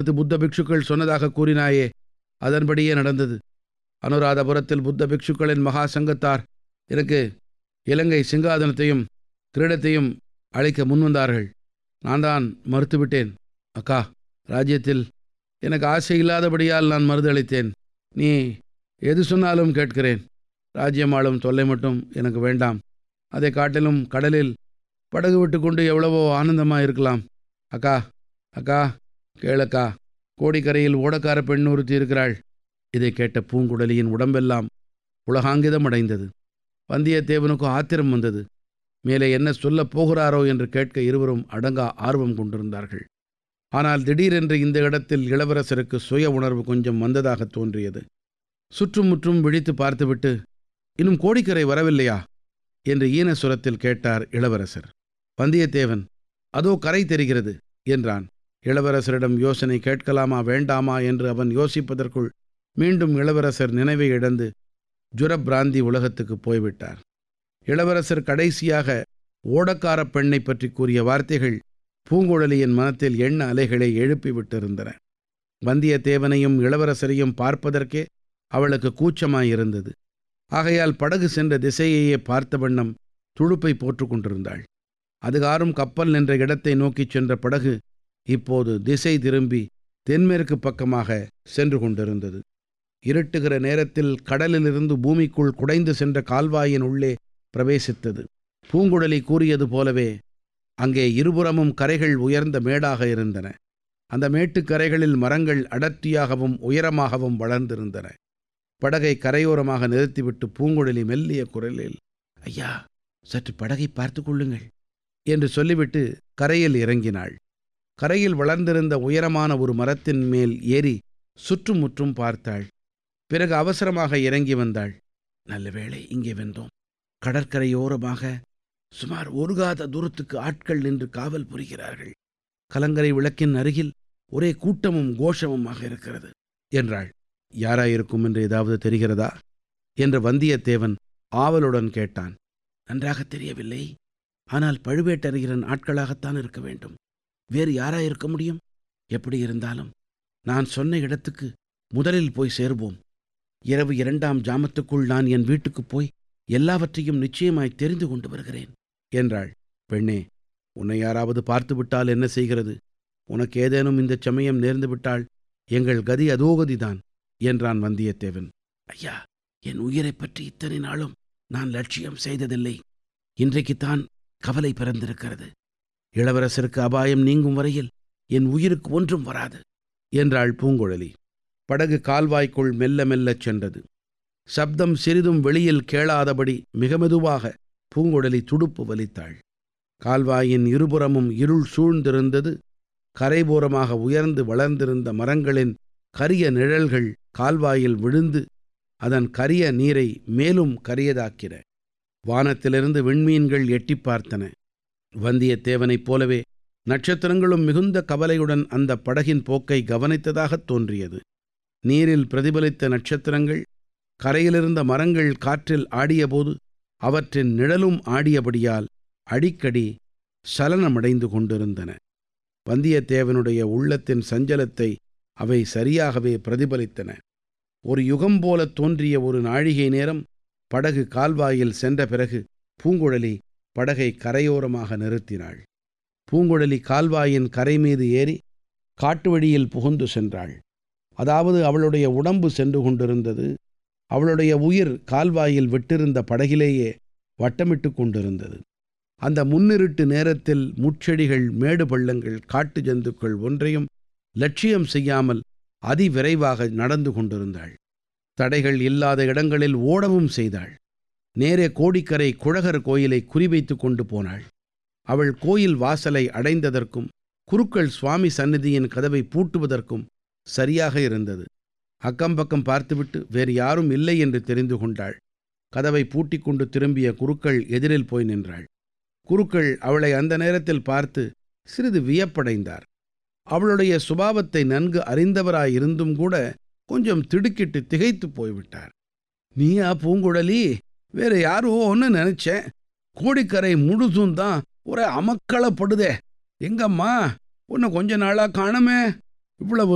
குறித்து புத்த பிக்ஷுக்கள் சொன்னதாக கூறினாயே அதன்படியே நடந்தது அனுராதபுரத்தில் புத்த பிக்ஷுக்களின் மகா சங்கத்தார் எனக்கு இலங்கை சிங்காதனத்தையும் கிரீடத்தையும் அளிக்க முன்வந்தார்கள் நான் தான் மறுத்துவிட்டேன் அக்கா ராஜ்யத்தில் எனக்கு ஆசை இல்லாதபடியால் நான் மறுதளித்தேன் நீ எது சொன்னாலும் கேட்கிறேன் ராஜ்யம் ஆளும் தொல்லை மட்டும் எனக்கு வேண்டாம் அதை காட்டிலும் கடலில் படகு விட்டு கொண்டு எவ்வளவோ ஆனந்தமாக இருக்கலாம் அக்கா அக்கா கேளக்கா கோடிக்கரையில் ஓடக்கார பெண் ஒருத்தி இருக்கிறாள் இதை கேட்ட பூங்குழலியின் உடம்பெல்லாம் உலகாங்கிதம் அடைந்தது வந்தியத்தேவனுக்கு ஆத்திரம் வந்தது மேலே என்ன சொல்லப் போகிறாரோ என்று கேட்க இருவரும் அடங்கா ஆர்வம் கொண்டிருந்தார்கள் ஆனால் திடீரென்று இந்த இடத்தில் இளவரசருக்கு சுய உணர்வு கொஞ்சம் வந்ததாக தோன்றியது சுற்றும் முற்றும் விழித்து பார்த்துவிட்டு இன்னும் கோடிக்கரை வரவில்லையா என்று ஈனசுரத்தில் கேட்டார் இளவரசர் வந்தியத்தேவன் அதோ கரை தெரிகிறது என்றான் இளவரசரிடம் யோசனை கேட்கலாமா வேண்டாமா என்று அவன் யோசிப்பதற்குள் மீண்டும் இளவரசர் நினைவை இழந்து ஜுரபிராந்தி உலகத்துக்கு போய்விட்டார் இளவரசர் கடைசியாக ஓடக்கார பெண்ணை பற்றி கூறிய வார்த்தைகள் பூங்குழலியின் மனத்தில் எண்ண அலைகளை எழுப்பிவிட்டிருந்தன வந்தியத்தேவனையும் இளவரசரையும் பார்ப்பதற்கே அவளுக்கு கூச்சமாயிருந்தது ஆகையால் படகு சென்ற திசையையே பார்த்த வண்ணம் துடுப்பை போட்டுக் கொண்டிருந்தாள் அதுகாரும் கப்பல் நின்ற இடத்தை நோக்கிச் சென்ற படகு இப்போது திசை திரும்பி தென்மேற்கு பக்கமாக சென்று கொண்டிருந்தது இருட்டுகிற நேரத்தில் கடலிலிருந்து பூமிக்குள் குடைந்து சென்ற கால்வாயின் உள்ளே பிரவேசித்தது பூங்குழலி கூறியது போலவே அங்கே இருபுறமும் கரைகள் உயர்ந்த மேடாக இருந்தன அந்த மேட்டுக்கரைகளில் மரங்கள் அடர்த்தியாகவும் உயரமாகவும் வளர்ந்திருந்தன படகை கரையோரமாக நிறுத்திவிட்டு பூங்குழலி மெல்லிய குரலில் ஐயா சற்று படகை பார்த்து கொள்ளுங்கள் என்று சொல்லிவிட்டு கரையில் இறங்கினாள் கரையில் வளர்ந்திருந்த உயரமான ஒரு மரத்தின் மேல் ஏறி சுற்றும் முற்றும் பார்த்தாள் பிறகு அவசரமாக இறங்கி வந்தாள் நல்ல வேளை இங்கே வந்தோம் கடற்கரையோரமாக சுமார் ஒரு காத தூரத்துக்கு ஆட்கள் நின்று காவல் புரிகிறார்கள் கலங்கரை விளக்கின் அருகில் ஒரே கூட்டமும் கோஷமுமாக இருக்கிறது என்றாள் யாராயிருக்கும் என்று ஏதாவது தெரிகிறதா என்று வந்தியத்தேவன் ஆவலுடன் கேட்டான் நன்றாக தெரியவில்லை ஆனால் பழுவேட்டரையரின் ஆட்களாகத்தான் இருக்க வேண்டும் வேறு யாராயிருக்க முடியும் எப்படி இருந்தாலும் நான் சொன்ன இடத்துக்கு முதலில் போய் சேர்வோம் இரவு இரண்டாம் ஜாமத்துக்குள் நான் என் வீட்டுக்குப் போய் எல்லாவற்றையும் நிச்சயமாய் தெரிந்து கொண்டு வருகிறேன் என்றாள் பெண்ணே உன்னை யாராவது பார்த்து விட்டால் என்ன செய்கிறது உனக்கு ஏதேனும் இந்த சமயம் நேர்ந்து விட்டால் எங்கள் கதி அதோகதிதான் என்றான் வந்தியத்தேவன் ஐயா என் உயிரைப் பற்றி இத்தனை நாளும் நான் லட்சியம் செய்ததில்லை இன்றைக்குத்தான் கவலை பிறந்திருக்கிறது இளவரசருக்கு அபாயம் நீங்கும் வரையில் என் உயிருக்கு ஒன்றும் வராது என்றாள் பூங்குழலி படகு கால்வாய்க்குள் மெல்ல மெல்லச் சென்றது சப்தம் சிறிதும் வெளியில் கேளாதபடி மிக மெதுவாக பூங்குழலி துடுப்பு வலித்தாள் கால்வாயின் இருபுறமும் இருள் சூழ்ந்திருந்தது கரைபோரமாக உயர்ந்து வளர்ந்திருந்த மரங்களின் கரிய நிழல்கள் கால்வாயில் விழுந்து அதன் கரிய நீரை மேலும் கரியதாக்கின வானத்திலிருந்து விண்மீன்கள் எட்டிப் பார்த்தன வந்தியத்தேவனைப் போலவே நட்சத்திரங்களும் மிகுந்த கவலையுடன் அந்த படகின் போக்கை கவனித்ததாகத் தோன்றியது நீரில் பிரதிபலித்த நட்சத்திரங்கள் கரையிலிருந்த மரங்கள் காற்றில் ஆடியபோது அவற்றின் நிழலும் ஆடியபடியால் அடிக்கடி சலனமடைந்து கொண்டிருந்தன வந்தியத்தேவனுடைய உள்ளத்தின் சஞ்சலத்தை அவை சரியாகவே பிரதிபலித்தன ஒரு யுகம் போல தோன்றிய ஒரு நாழிகை நேரம் படகு கால்வாயில் சென்ற பிறகு பூங்குழலி படகை கரையோரமாக நிறுத்தினாள் பூங்குழலி கால்வாயின் கரை மீது ஏறி காட்டு வழியில் புகுந்து சென்றாள் அதாவது அவளுடைய உடம்பு சென்று கொண்டிருந்தது அவளுடைய உயிர் கால்வாயில் விட்டிருந்த படகிலேயே வட்டமிட்டு கொண்டிருந்தது அந்த முன்னிருட்டு நேரத்தில் முட்செடிகள் மேடு பள்ளங்கள் காட்டு ஜந்துக்கள் ஒன்றையும் லட்சியம் செய்யாமல் அதிவிரைவாக நடந்து கொண்டிருந்தாள் தடைகள் இல்லாத இடங்களில் ஓடவும் செய்தாள் நேரே கோடிக்கரை குழகர் கோயிலை குறிவைத்து கொண்டு போனாள் அவள் கோயில் வாசலை அடைந்ததற்கும் குருக்கள் சுவாமி சந்நிதியின் கதவை பூட்டுவதற்கும் சரியாக இருந்தது அக்கம்பக்கம் பார்த்துவிட்டு வேறு யாரும் இல்லை என்று தெரிந்து கொண்டாள் கதவை பூட்டிக் கொண்டு திரும்பிய குருக்கள் எதிரில் போய் நின்றாள் குருக்கள் அவளை அந்த நேரத்தில் பார்த்து சிறிது வியப்படைந்தார் அவளுடைய சுபாவத்தை நன்கு அறிந்தவராயிருந்தும் கூட கொஞ்சம் திடுக்கிட்டு திகைத்து போய்விட்டார் நீயா பூங்குழலி வேற யாரோ ஒன்று நினைச்சேன் கோடிக்கரை முழுதும் தான் ஒரே அமக்களப்படுதே எங்கம்மா உன்னை கொஞ்ச நாளா காணமே இவ்வளவு